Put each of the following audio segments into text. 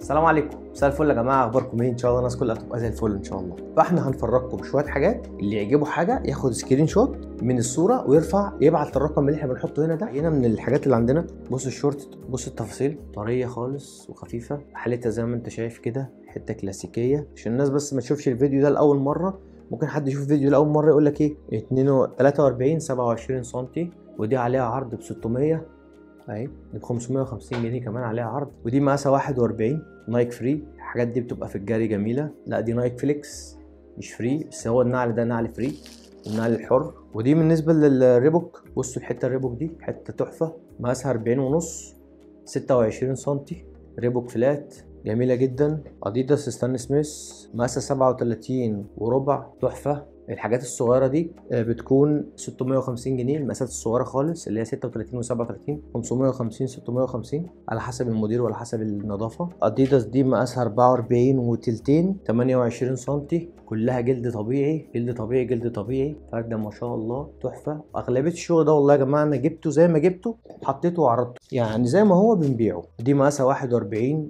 السلام عليكم مساء الفل يا جماعه اخباركم ايه ان شاء الله الناس كلها تبقى زي الفل ان شاء الله فاحنا هنفرجكم شويه حاجات اللي يعجبه حاجه ياخد سكرين شوت من الصوره ويرفع يبعت الرقم اللي احنا بنحطه هنا ده هنا من الحاجات اللي عندنا بص الشورت بص التفاصيل طريه خالص وخفيفه حالتها زي ما انت شايف كده حته كلاسيكيه عشان الناس بس ما تشوفش الفيديو ده لاول مره ممكن حد يشوف الفيديو لاول مره يقول لك ايه 2 43 27 سم ودي عليها عرض ب 600 اهي ب 550 جنيه كمان عليها عرض ودي مقاسها 41 نايك فري الحاجات دي بتبقى في الجري جميله لا دي نايك فليكس مش فري بس هو النعل ده نعل فري النعل الحر ودي بالنسبه للريبوك بصوا الحته الريبوك دي حته تحفه مقاسها 40 ونص 26 سم ريبوك فلات جميله جدا اديداس ستان سميث مقاسها 37 وربع تحفه الحاجات الصغيره دي بتكون 650 جنيه المقاسات الصغيره خالص اللي هي 36 و37 550 650 على حسب المدير وعلى حسب النظافه اديداس دي مقاسها 44 وتلتين 28 سم كلها جلد طبيعي جلد طبيعي جلد طبيعي فرده ما شاء الله تحفه اغلبيه الشغل ده والله يا جماعه انا جبته زي ما جبته حطيته وعرضته يعني زي ما هو بنبيعه دي مقاسها 41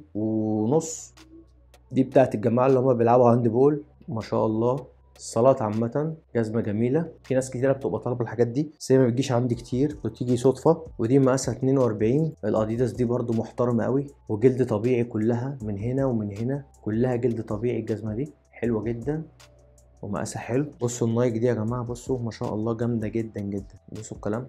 ونص دي بتاعت الجماعه اللي هم بيلعبوا هاند بول ما شاء الله الصلاة عامة جزمة جميلة في ناس كتيرة بتبقى طالبة الحاجات دي بس هي ما بتجيش عندي كتير بتيجي صدفة ودي مقاسها 42 الاديداس دي برضو محترمة قوي وجلد طبيعي كلها من هنا ومن هنا كلها جلد طبيعي الجزمة دي حلوة جدا ومقاسها حلو بصوا النايك دي يا جماعه بصوا ما شاء الله جامده جدا جدا بصوا الكلام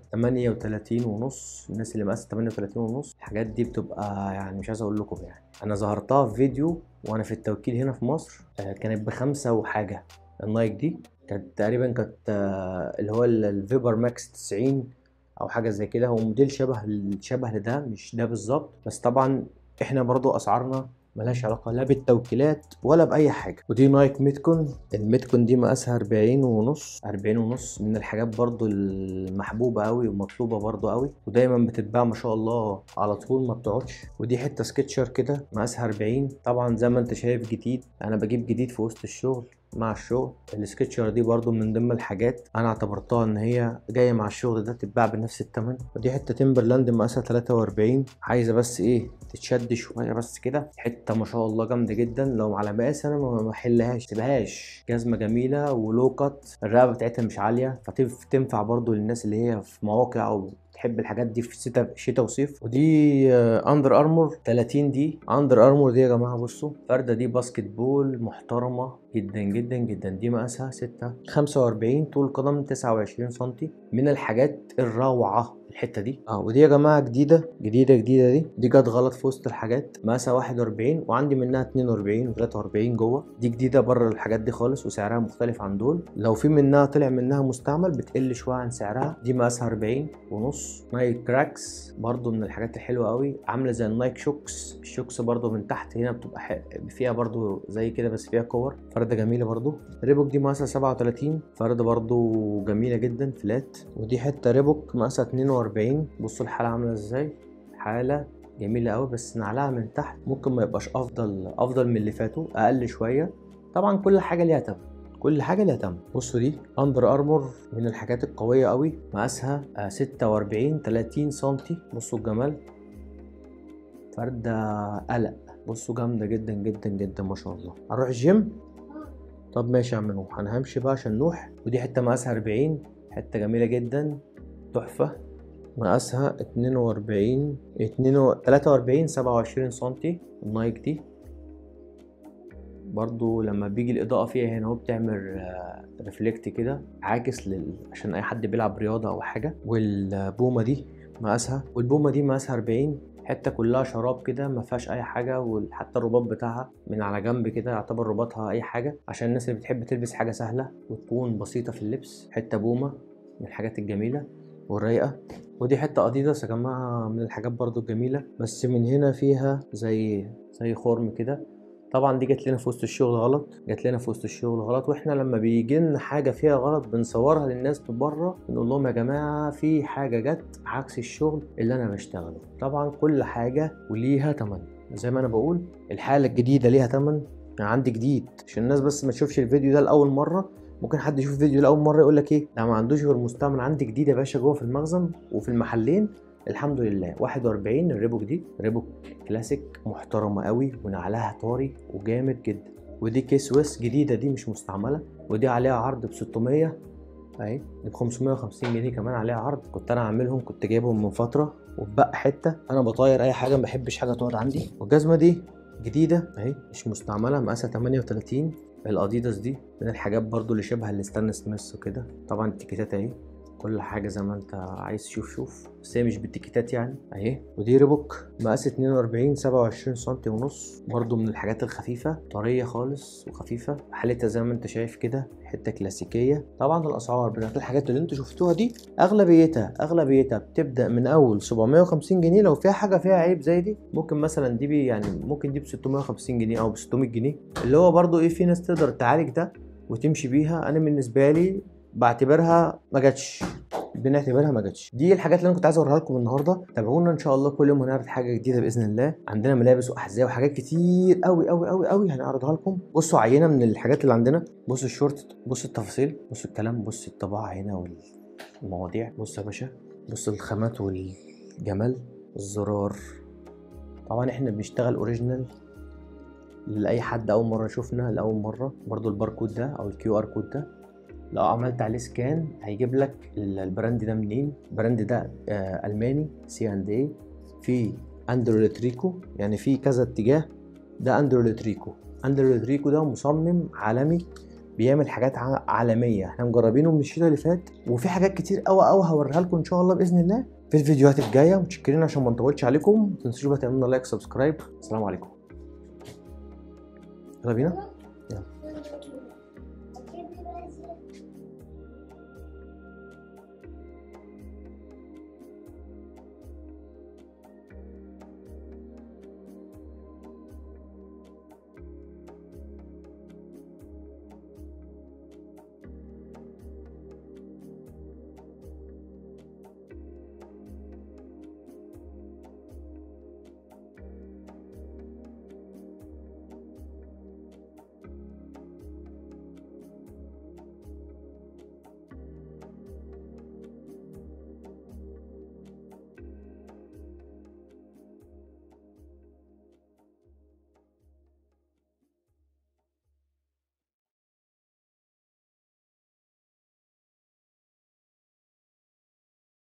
38 ونص الناس اللي مقاسها 38 ونص الحاجات دي بتبقى يعني مش عايز اقول لكم يعني انا ظهرتها في فيديو وانا في التوكيل هنا في مصر كانت بخمسة وحاجه النايك دي كانت تقريبا كانت اللي هو الفيبر ماكس 90 او حاجه زي كده هو موديل شبه شبه لده مش ده بالظبط بس طبعا احنا برضو اسعارنا ملهاش علاقة لا بالتوكيلات ولا بأي حاجة ودي نايك ميتكون الميتكون دي مقاسها 40 ونص 40 ونص من الحاجات برضو المحبوبة أوي ومطلوبة برضو أوي ودايما بتتباع ما شاء الله على طول ما بتقعدش ودي حتة سكتشر كده مقاسها 40 طبعا زي ما انت شايف جديد أنا بجيب جديد في وسط الشغل مع الشغل السكتشر دي برضو من ضمن الحاجات انا اعتبرتها ان هي جايه مع الشغل ده تتباع بنفس الثمن ودي حته تمبرلاند مقاسها 43 عايزه بس ايه تتشد شويه بس كده حته ما شاء الله جامده جدا لو على مقاس انا ما احلهاش تبقاش جزمه جميله ولو كات الرقبه بتاعتها مش عاليه فتنفع برضو للناس اللي هي في مواقع او تحب الحاجات دي في شتاء شتاء وصيف ودي اندر ارمور 30 دي اندر ارمور دي يا جماعه بصوا فرده دي باسكت بول محترمه جدا جدا جدا دي مقاسها 6 45 طول قدم 29 سم من الحاجات الروعه الحته دي اه ودي يا جماعه جديده جديده جديده دي دي جت غلط في وسط الحاجات مقاسها 41 وعندي منها 42 و43 جوه دي جديده بره الحاجات دي خالص وسعرها مختلف عن دول لو في منها طلع منها مستعمل بتقل شويه عن سعرها دي مقاسها 40 ونص نايك كراكس برضو من الحاجات الحلوه قوي عامله زي النايك شوكس الشوكس برضو من تحت هنا بتبقى فيها برضو زي كده بس فيها كور فرده جميله برضو ريبوك دي مقاسها 37 فرده برضو جميله جدا فلات ودي حته ريبوك مقاسها 42 40 بصوا الحاله عامله ازاي حاله جميله قوي بس نعلها من تحت ممكن ما يبقاش افضل افضل من اللي فاتوا اقل شويه طبعا كل حاجه ليها تمن كل حاجه ليها تمن بصوا دي اندر ارمور من الحاجات القويه قوي مقاسها 46 30 سم بصوا الجمال فرده قلق بصوا جامده جدا جدا جدا ما شاء الله هنروح الجيم طب ماشي يا عم نوح انا همشي بقى عشان نوح ودي حته مقاسها 40 حته جميله جدا تحفه مقاسها اتنين وأربعين اتنين و... تلاتة وأربعين سبعة وعشرين سنتي النايك دي برضو لما بيجي الإضاءة فيها هنا هو بتعمل ريفلكت كده عاكس لل... عشان أي حد بيلعب رياضة أو حاجة والبومة دي مقاسها والبومة دي مقاسها أربعين حته كلها شراب كده ما فيهاش اي حاجه وحتى الرباط بتاعها من على جنب كده يعتبر رباطها اي حاجه عشان الناس اللي بتحب تلبس حاجه سهله وتكون بسيطه في اللبس حته بومه من الحاجات الجميله والرايقه ودي حته اديداس يا جماعه من الحاجات برضو الجميله بس من هنا فيها زي زي خرم كده طبعا دي جت لنا في وسط الشغل غلط جت لنا في وسط الشغل غلط واحنا لما بيجي لنا حاجه فيها غلط بنصورها للناس من بره بنقول لهم يا جماعه في حاجه جت عكس الشغل اللي انا بشتغله طبعا كل حاجه وليها تمن زي ما انا بقول الحاله الجديده ليها تمن يعني عندي جديد عشان الناس بس ما تشوفش الفيديو ده لاول مره ممكن حد يشوف الفيديو لاول مره يقول لك ايه ده ما عندوش غير مستعمل عندي جديد يا باشا جوه في المخزن وفي المحلين الحمد لله 41 الريبوك دي ريبوك كلاسيك محترمه قوي ونعلها طاري وجامد جدا ودي كيس ويس جديده دي مش مستعمله ودي عليها عرض ب 600 اهي ب 550 جنيه كمان عليها عرض كنت انا عاملهم كنت جايبهم من فتره وبقى حته انا بطاير اي حاجه ما بحبش حاجه تقعد عندي والجزمه دي جديده اهي مش مستعمله مقاسها 38 الاديداس دي من الحاجات برضو اللي شبه الستان سميث وكده طبعا التيكيتات اهي كل حاجه زي ما انت عايز تشوف شوف بس هي مش بالتيكيتات يعني اهي ودي ريبوك مقاس 42 27 سم ونص برضو من الحاجات الخفيفه طريه خالص وخفيفه حالتها زي ما انت شايف كده حته كلاسيكيه طبعا الاسعار بتاعت الحاجات اللي انتوا شفتوها دي اغلبيتها اغلبيتها بتبدا من اول 750 جنيه لو فيها حاجه فيها عيب زي دي ممكن مثلا دي بي يعني ممكن دي ب 650 جنيه او ب 600 جنيه اللي هو برضو ايه في ناس تقدر تعالج ده وتمشي بيها انا بالنسبه لي بعتبرها ما جاتش بنعتبرها ما جاتش دي الحاجات اللي انا كنت عايز اوريها لكم النهارده تابعونا ان شاء الله كل يوم هنعرض حاجه جديده باذن الله عندنا ملابس واحذيه وحاجات كتير قوي قوي قوي قوي هنعرضها لكم بصوا عينه من الحاجات اللي عندنا بصوا الشورت بصوا التفاصيل بصوا الكلام بصوا الطباعه هنا والمواضيع بصوا يا باشا بصوا الخامات والجمال الزرار طبعا احنا بنشتغل اوريجينال لاي حد اول مره يشوفنا لاول مره برضو الباركود ده او الكيو ار كود ده لو عملت عليه سكان هيجيب لك البراند ده منين البراند ده آه الماني سي اند اي في اندرو لتريكو يعني في كذا اتجاه ده اندرو لتريكو اندرو لتريكو ده مصمم عالمي بيعمل حاجات عالميه احنا مجربينه من الشتاء اللي فات وفي حاجات كتير قوي قوي هوريها لكم ان شاء الله باذن الله في الفيديوهات الجايه متشكرين عشان ما نطولش عليكم ما تنسوش بقى تعملوا لايك سبسكرايب السلام عليكم يلا بينا يلا